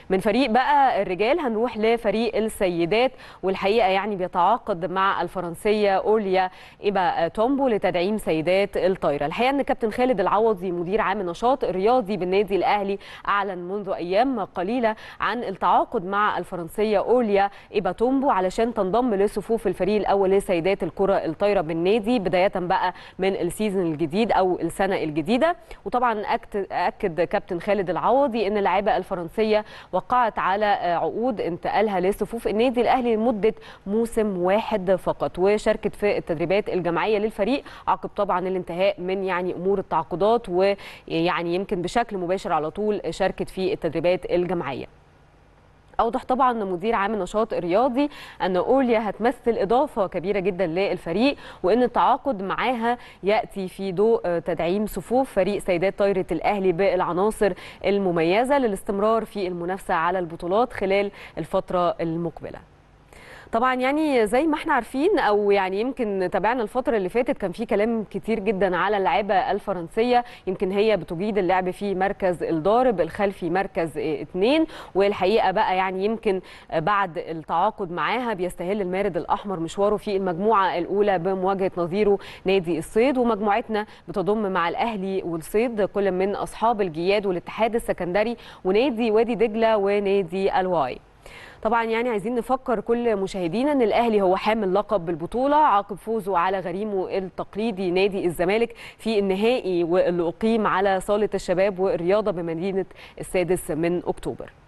من فريق بقى الرجال هنروح لفريق السيدات والحقيقه يعني بيتعاقد مع الفرنسيه اوليا ايبا تومبو لتدعيم سيدات الطايره الحقيقه ان كابتن خالد العوضي مدير عام النشاط الرياضي بالنادي الاهلي اعلن منذ ايام قليله عن التعاقد مع الفرنسيه اوليا ايبا تومبو علشان تنضم لصفوف الفريق الاول لسيدات الكره الطايره بالنادي بدايه بقى من السيزون الجديد او السنه الجديده وطبعا اكد كابتن خالد العوضي ان اللاعبه الفرنسيه وقعت على عقود انتقالها لصفوف النادي الاهلي لمده موسم واحد فقط وشاركت في التدريبات الجماعيه للفريق عقب طبعا الانتهاء من يعني امور التعاقدات ويعني يمكن بشكل مباشر على طول شاركت في التدريبات الجماعيه اوضح طبعا مدير عام النشاط الرياضي ان اوليا هتمثل اضافه كبيره جدا للفريق وان التعاقد معاها ياتي في ضوء تدعيم صفوف فريق سيدات طايره الاهلي بالعناصر المميزه للاستمرار في المنافسه على البطولات خلال الفتره المقبله طبعا يعني زي ما احنا عارفين او يعني يمكن تابعنا الفتره اللي فاتت كان في كلام كتير جدا على اللعيبه الفرنسيه يمكن هي بتجيد اللعب في مركز الضارب الخلفي مركز اثنين والحقيقه بقى يعني يمكن بعد التعاقد معاها بيستهل المارد الاحمر مشواره في المجموعه الاولى بمواجهه نظيره نادي الصيد ومجموعتنا بتضم مع الاهلي والصيد كل من اصحاب الجياد والاتحاد السكندري ونادي وادي دجله ونادي الواي طبعا يعني عايزين نفكر كل مشاهدينا ان الاهلي هو حامل لقب البطوله عقب فوزه على غريمه التقليدي نادي الزمالك في النهائي واللي اقيم على صاله الشباب والرياضه بمدينه السادس من اكتوبر